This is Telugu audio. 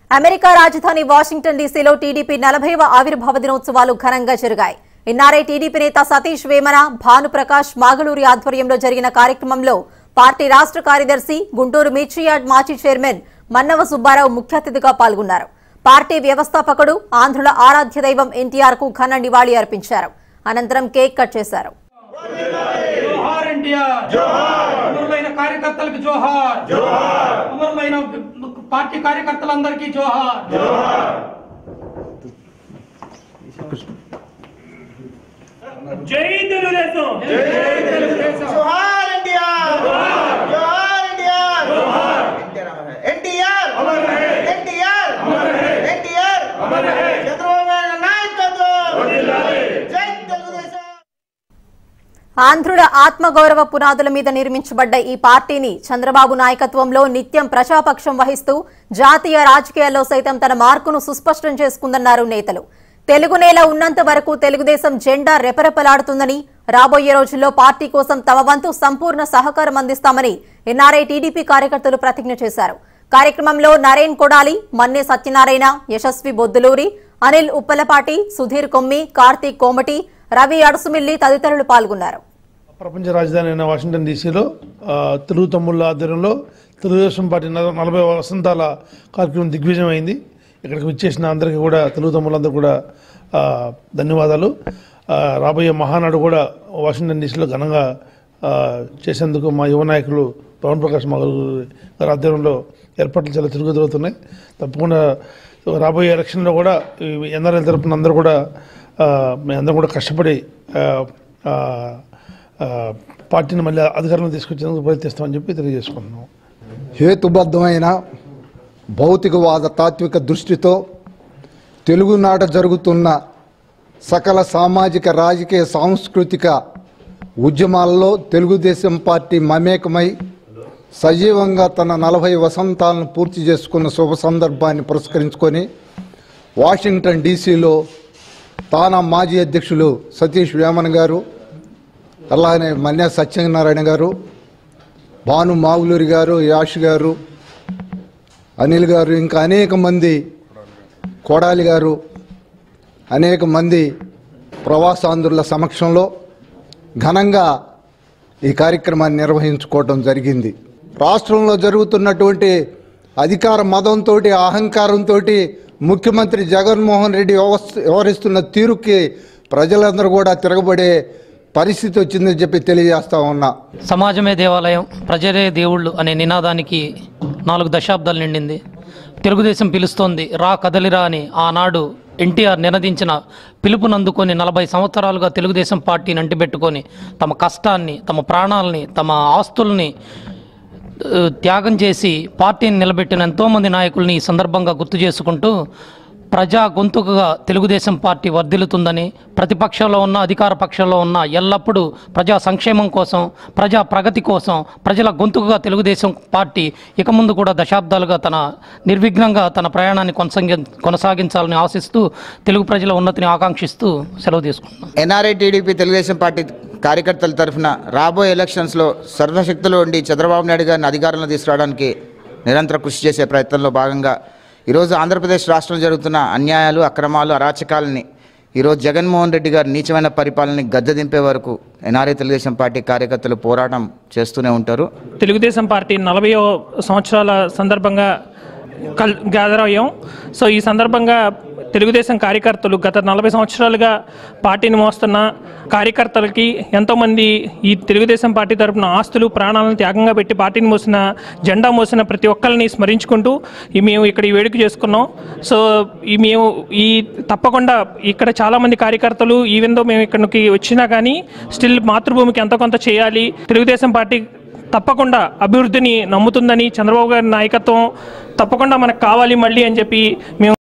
అమెరికా రాజధాని వాషింగ్టన్ డీసీలో టీడీపీ నలభైవ ఆవిర్భావ దినోత్సవాలు ఘనంగా జరిగాయి ఎన్ఆర్ఐ టీడీపీ నేత సతీష్ వేమన భానుప్రకాష్ మాగళూరి ఆధ్వర్యంలో జరిగిన కార్యక్రమంలో పార్టీ రాష్ట్ర కార్యదర్శి గుంటూరు మిర్చియార్డ్ మాజీ చైర్మన్ మన్నవ సుబ్బారావు ముఖ్య అతిథిగా పాల్గొన్నారు పార్టీ వ్యవస్థాపకుడు ఆంధ్రుల ఆరాధ్య దైవం ఎన్టీఆర్ కు ఘన నివాళి అర్పించారు అనంతరం కేక్ కట్ చేశారు జోహార్ ఎన్టీఆర్ జోహార్ అమరులైన కార్యకర్తలకు జోహార్ జోహార్ అమరులైన పార్టీ కార్యకర్తలందరికీ జోహార్ జై తెలుగుదేశం జోహార్ ఇండియా జోహార్ ఇండియా ఎన్టీఆర్ ఎన్టీఆర్ ఎన్టీఆర్ చంద్రబాబు నాయుడు నాయకత్వం జై తెలుగుదేశం ఆంధ్రుల ఆత్మగౌరవ పునాదుల మీద నిర్మించబడ్డ ఈ పార్టీని చంద్రబాబు నాయకత్వంలో నిత్యం ప్రజాపక్షం వహిస్తూ జాతీయ రాజకీయాల్లో సైతం తన మార్కును సుస్పష్టం చేసుకుందన్నారు నేతలు తెలుగు నేల ఉన్నంత వరకు తెలుగుదేశం జెండా రెపరెపలాడుతుందని రాబోయే రోజుల్లో పార్టీ కోసం తమ వంతు సంపూర్ణ సహకారం అందిస్తామని ఎన్ఆర్ఐ టీడీపీ కార్యకర్తలు ప్రతిజ్ఞ చేశారు కార్యక్రమంలో నరేన్ కొడాలి మన్నే సత్యనారాయణ యశస్వి బొద్దులూరి అనిల్ ఉప్పలపాటి సుధీర్ కొమ్మి కార్తీక్ కోమటి రవి అడుసుమిల్లి తదితరులు పాల్గొన్నారు ప్రపంచ రాజధాని అయిన వాషింగ్టన్ డీసీలో ఆ, తెలుగు తమ్ముళ్ళ ఆధ్వర్యంలో తెలుగుదేశం పార్టీ నల- నలభై వసంతాల కార్యక్రమం దిగ్విజయం అయింది ఇక్కడికి విచ్చేసిన అందరికీ కూడా తెలుగు తమ్ముళ్ళందరూ కూడా ఆ, ధన్యవాదాలు ఆ, రాబోయే మహానాడు కూడా వాషింగ్టన్ డీసీలో ఘనంగా ఆ, చేసేందుకు మా యువ నాయకులు పవన్ ప్రకాష్ మగల్ గారి ఆధ్వర్యంలో ఏర్పాట్లు చాలా తిరుగుతున్నాయి తప్పకుండా రాబోయే ఎలక్షన్లో కూడా ఎన్ఆర్ఎల్ తరపున అందరూ కూడా ఆ, మేమందరం కూడా కష్టపడి ఆ, ఆ, ఆ, పార్టీని మళ్ళీ అధికారంలో తీసుకొచ్చేందుకు ప్రయత్నిస్తామని చెప్పి తెలియజేసుకుంటున్నాం హేతుబద్ధమైన భౌతికవాద తాత్విక దృష్టితో తెలుగునాట జరుగుతున్న సకల సామాజిక రాజకీయ సాంస్కృతిక ఉద్యమాల్లో తెలుగుదేశం పార్టీ మమేకమై సజీవంగా తన నలభై వసంతాలను పూర్తి చేసుకున్న శుభ సందర్భాన్ని పురస్కరించుకొని వాషింగ్టన్ డీసీలో తానా మాజీ అధ్యక్షులు సతీష్ వేమన్ గారు అలానే మన్య సత్యనారాయణ గారు భాను మాగులూరి గారు యాష్ గారు అనిల్ గారు ఇంకా అనేక మంది కోడాలి గారు అనేక మంది ప్రవాసాంధ్రుల సమక్షంలో ఘనంగా ఈ కార్యక్రమాన్ని నిర్వహించుకోవడం జరిగింది రాష్ట్రంలో జరుగుతున్నటువంటి అధికార మదంతో అహంకారంతో ముఖ్యమంత్రి జగన్మోహన్ రెడ్డి వ్యవస్థ వ్యవహరిస్తున్న తీరుకి ప్రజలందరూ కూడా తిరగబడే పరిస్థితి వచ్చిందని చెప్పి తెలియజేస్తా ఉన్నా సమాజమే దేవాలయం ప్రజలే దేవుళ్ళు అనే నినాదానికి నాలుగు దశాబ్దాలు నిండింది తెలుగుదేశం పిలుస్తోంది రా కదలిరా అని ఆనాడు ఎన్టీఆర్ నినదించిన పిలుపునందుకొని నలభై సంవత్సరాలుగా తెలుగుదేశం పార్టీని అంటిపెట్టుకొని తమ కష్టాన్ని తమ ప్రాణాలని తమ ఆస్తుల్ని ఆ, త్యాగం చేసి పార్టీని నిలబెట్టిన ఎంతోమంది నాయకుల్ని ఈ సందర్భంగా గుర్తు చేసుకుంటూ ప్రజా గొంతుకగా తెలుగుదేశం పార్టీ వర్ధిల్లుతుందని ప్రతిపక్షంలో ఉన్న అధికార పక్షంలో ఉన్న ఎల్లప్పుడూ ప్రజా సంక్షేమం కోసం ప్రజా ప్రగతి కోసం ప్రజల గొంతుకగా తెలుగుదేశం పార్టీ ఇక ముందు కూడా దశాబ్దాలుగా తన నిర్విఘ్నంగా తన ప్రయాణాన్ని కొనసాగి కొనసాగించాలని ఆశిస్తూ తెలుగు ప్రజల ఉన్నతిని ఆకాంక్షిస్తూ సెలవు తీసుకుంటున్నాం ఎన్ఆర్ఐ టీడీపీ తెలుగుదేశం పార్టీ కార్యకర్తల తరఫున రాబోయే ఎలక్షన్స్లో సర్వశక్తులు ఉండి చంద్రబాబు నాయుడు గారిని అధికారంలో తీసుకురావడానికి నిరంతర కృషి చేసే ప్రయత్నంలో భాగంగా ఈరోజు ఆంధ్రప్రదేశ్ రాష్ట్రంలో జరుగుతున్న అన్యాయాలు అక్రమాలు అరాచకాలని ఈరోజు జగన్మోహన్ రెడ్డి గారు నీచమైన పరిపాలనని గద్దె దింపే వరకు ఎన్ఆర్ఐ తెలుగుదేశం పార్టీ కార్యకర్తలు పోరాటం చేస్తూనే ఉంటారు తెలుగుదేశం పార్టీ నలభై సంవత్సరాల సందర్భంగా కల్ గ్యాదర్ అయ్యాం సో ఈ సందర్భంగా తెలుగుదేశం కార్యకర్తలు గత నలభై సంవత్సరాలుగా పార్టీని మోస్తున్న కార్యకర్తలకి ఎంతోమంది ఈ తెలుగుదేశం పార్టీ తరపున ఆస్తులు ప్రాణాలను త్యాగంగా పెట్టి పార్టీని మోసిన జెండా మోసిన ప్రతి ఒక్కరిని స్మరించుకుంటూ ఈ మేము ఇక్కడ ఈ వేడుక చేసుకున్నాం సో ఈ మేము ఈ తప్పకుండా ఇక్కడ చాలామంది కార్యకర్తలు ఈవెందో మేము ఇక్కడికి వచ్చినా కానీ స్టిల్ మాతృభూమికి ఎంతో కొంత చేయాలి తెలుగుదేశం పార్టీ తప్పకుండా అభివృద్ధిని నమ్ముతుందని చంద్రబాబు గారి నాయకత్వం తప్పకుండా మనకు కావాలి మళ్ళీ అని చెప్పి మేము